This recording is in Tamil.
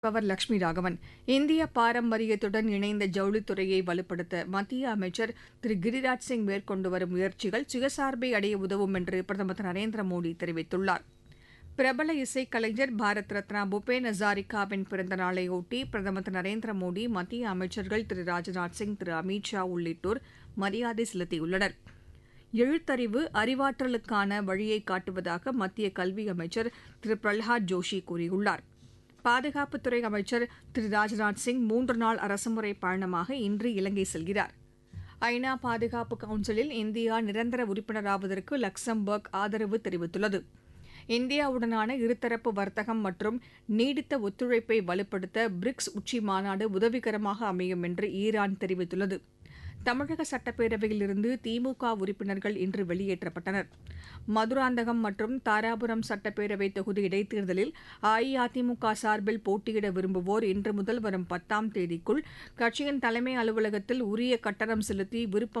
பவர் லட்சுமி ராகவன் இந்திய பாரம்பரியத்துடன் இணைந்த ஜவுளித்துறையை வலுப்படுத்த மத்திய அமைச்சர் திரு கிரிராஜ் சிங் மேற்கொண்டு வரும் முயற்சிகள் சுயசார்பை அடைய உதவும் என்று பிரதமர் திரு நரேந்திர மோடி தெரிவித்துள்ளார் பிரபல இசைக்கலைஞர் பாரத் ரத்னா பூபேன் ஹசாரிகாவின் பிறந்த நாளையொட்டி பிரதமர் திரு நரேந்திர மோடி மத்திய அமைச்சர்கள் திரு ராஜ்நாத் சிங் திரு அமித் ஷா உள்ளிட்டோர் மரியாதை செலுத்தியுள்ளனர் எழுத்தறிவு அறிவாற்றலுக்கான வழியை காட்டுவதாக மத்திய கல்வி அமைச்சர் திரு பிரல்ஹாத் ஜோஷி கூறியுள்ளார் பாதுகாப்புத்துறை அமைச்சர் திரு ராஜ்நாத் சிங் மூன்று நாள் அரசுமுறை பயணமாக இன்று இலங்கை செல்கிறார் ஐநா பாதுகாப்பு கவுன்சிலில் இந்தியா நிரந்தர உறுப்பினராவதற்கு லக்சம்பர்க் ஆதரவு தெரிவித்துள்ளது இந்தியாவுடனான இருதரப்பு வர்த்தகம் மற்றும் நீடித்த ஒத்துழைப்பை வலுப்படுத்த பிரிக்ஸ் உச்சி மாநாடு உதவிகரமாக அமையும் என்று ஈரான் தெரிவித்துள்ளது தமிழக சட்டப்பேரவையிலிருந்து திமுக உறுப்பினர்கள் இன்று வெளியேற்றப்பட்டனர் மதுராந்தகம் மற்றும் தாராபுரம் சட்டப்பேரவை தொகுதி இடைத்தேர்தலில் அஇஅதிமுக சார்பில் போட்டியிட விரும்புவோர் இன்று முதல் வரும் பத்தாம் தேதிக்குள் கட்சியின் தலைமை அலுவலகத்தில் உரிய கட்டணம் செலுத்தி விருப்பம்